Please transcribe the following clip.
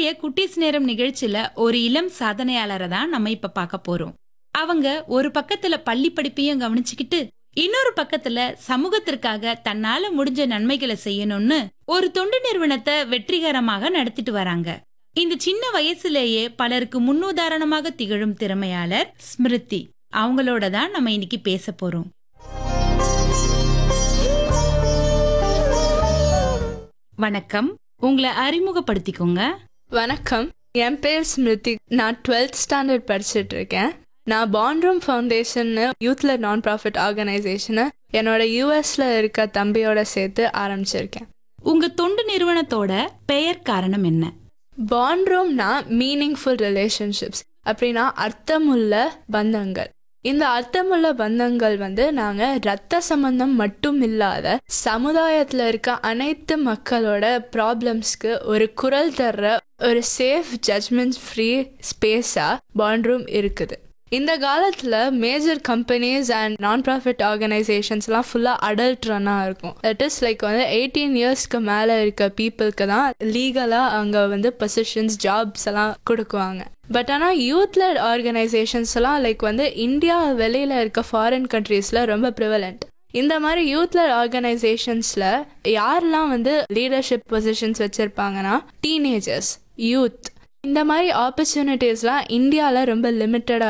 இன்னைய குட்டீஸ் நேரம் நிகழ்ச்சியில ஒரு இளம் சாதனையாளரை தான் நம்ம இப்ப பார்க்க போறோம் அவங்க ஒரு பக்கத்துல பள்ளி படிப்பையும் கவனிச்சுக்கிட்டு இன்னொரு பக்கத்துல சமூகத்திற்காக தன்னால முடிஞ்ச நன்மைகளை செய்யணும்னு ஒரு தொண்டு நிறுவனத்தை வெற்றிகரமாக நடத்திட்டு வராங்க இந்த சின்ன வயசுலேயே பலருக்கு முன்னுதாரணமாக திகழும் திறமையாளர் ஸ்மிருதி அவங்களோட தான் நம்ம இன்னைக்கு பேச போறோம் வணக்கம் உங்களை அறிமுகப்படுத்திக்கோங்க வணக்கம் என் பேர் ஸ்மிருதி நான் டுவெல்த் ஸ்டாண்டர்ட் படிச்சுட்டு இருக்கேன் நான் பாண்ட்ரூம் ஃபவுண்டேஷன்னு யூத்ல நான் ப்ராஃபிட் ஆர்கனைசேஷனை என்னோட யூஎஸ்ல இருக்க தம்பியோட சேர்த்து ஆரம்பிச்சிருக்கேன் உங்க தொண்டு நிறுவனத்தோட பெயர் காரணம் என்ன பாண்ட்ரூம்னா மீனிங்ஃபுல் ரிலேஷன்ஷிப்ஸ் அப்படின்னா அர்த்தமுள்ள பந்தங்கள் இந்த அர்த்தமுள்ள பந்தங்கள் வந்து நாங்க ரத்த சம்பந்தம் மட்டும் இல்லாத சமுதாயத்துல இருக்க அனைத்து மக்களோட ப்ராப்ளம்ஸ்க்கு ஒரு குரல் தர்ற ஒரு சேஃப் ஜட்மெண்ட் ஃப்ரீ ஸ்பேஸா பாண்ட்ரூம் இருக்குது இந்த காலத்துல major companies and non profit ஆர்கனைசேஷன்ஸ்லாம் ஃபுல்லாக அடல்ட் ரன்னாக இருக்கும் தட் இஸ் லைக் வந்து எயிட்டீன் இயர்ஸ்க்கு மேலே இருக்க பீப்புளுக்கு தான் லீகலாக அங்கே வந்து பொசிஷன்ஸ் ஜாப்ஸ் எல்லாம் கொடுக்குவாங்க பட் ஆனால் யூத் லெட் ஆர்கனைசேஷன்ஸ் எல்லாம் லைக் வந்து இந்தியா வெளியில் இருக்க ஃபாரின் கண்ட்ரீஸில் ரொம்ப ப்ரிவலண்ட் இந்த மாதிரி யூத் லெட் ஆர்கனைசேஷன்ஸில் யாரெல்லாம் வந்து லீடர்ஷிப் பொசிஷன்ஸ் வச்சுருப்பாங்கன்னா டீனேஜர்ஸ் யூத் இந்த மாதிரி ஆப்பர்ச்சுனிட்டிஸ்லாம் இந்தியாவில் ரொம்ப லிமிட்டடாக